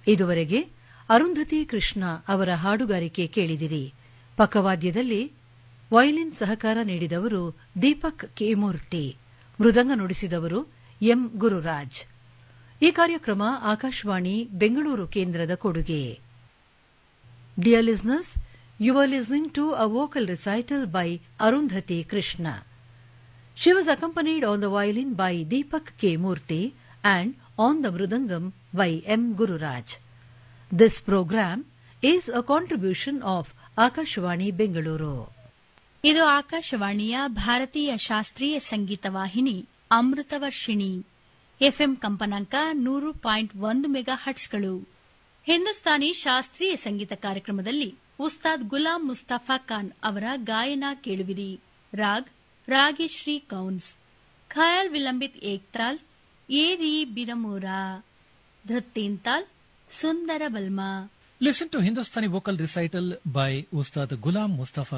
ಇದುವರೆಗೆ ಅರುಂಧತಿ ಕೃಷ್ಣ ಅವರ ಹಾಡುಗಾರಿಕೆ ಕೇಳಿದಿರಿ ಪಕ್ಕವಾದ್ಯದಲ್ಲಿ ವಯಲಿನ್ ಸಹಕಾರ ನೀಡಿದವರು ದೀಪಕ್ ಕೇಮೂರ್ತಿ ಮೃದಂಗ ನುಡಿಸಿದವರು ಎಂ ಗುರುರಾಜ್ ಈ ಕಾರ್ಯಕ್ರಮ ಆಕಾಶವಾಣಿ ಬೆಂಗಳೂರು ಕೇಂದ್ರದ ಕೊಡುಗೆ dear listeners you are listening to a vocal recital by Arundhati Krishna She was accompanied on the violin by Deepak K. Murthy and on the mridangam by M. Gururaj. This program is a contribution of Akashvani Bengaluru. ಇದು ಆಕಾಶವಾಣಿಯ ಭಾರತೀಯ ಶಾಸ್ತ್ರೀಯ ಸಂಗೀತ ವಾಹಿನಿ Amritavarshini FM ಕಂಪನಾಂಕ ನೂರು point ಒಂದು mega ಹಟ್ಸ್ಗಳು Hindustani ಶಾಸ್ತ್ರೀಯ ಸಂಗೀತ ಕಾರ್ಯಕ್ರಮದಲ್ಲಿ ಉಸ್ತಾದ್ ಗುಲಾಂ ಮುಸ್ತಫಾ ಖಾನ್ ಅವರ ಗಾಯನ ಕೇಳುವಿರಿ ರಾಗ್ ರಾಗೇಶ್ರೀ ಕೌನ್ಸ್ ಖಯಾಲ್ ವಿಲಂಬಿತ್ ಏಕ್ತಾಲ್ ಏರಿ ಬಿರಮೂರಾ ಧತ್ತೇಂತಾಲ್ ಸುಂದರ ಬಲ್ಮಾ Listen to Hindustani vocal recital by Ustad Ghulam Mustafa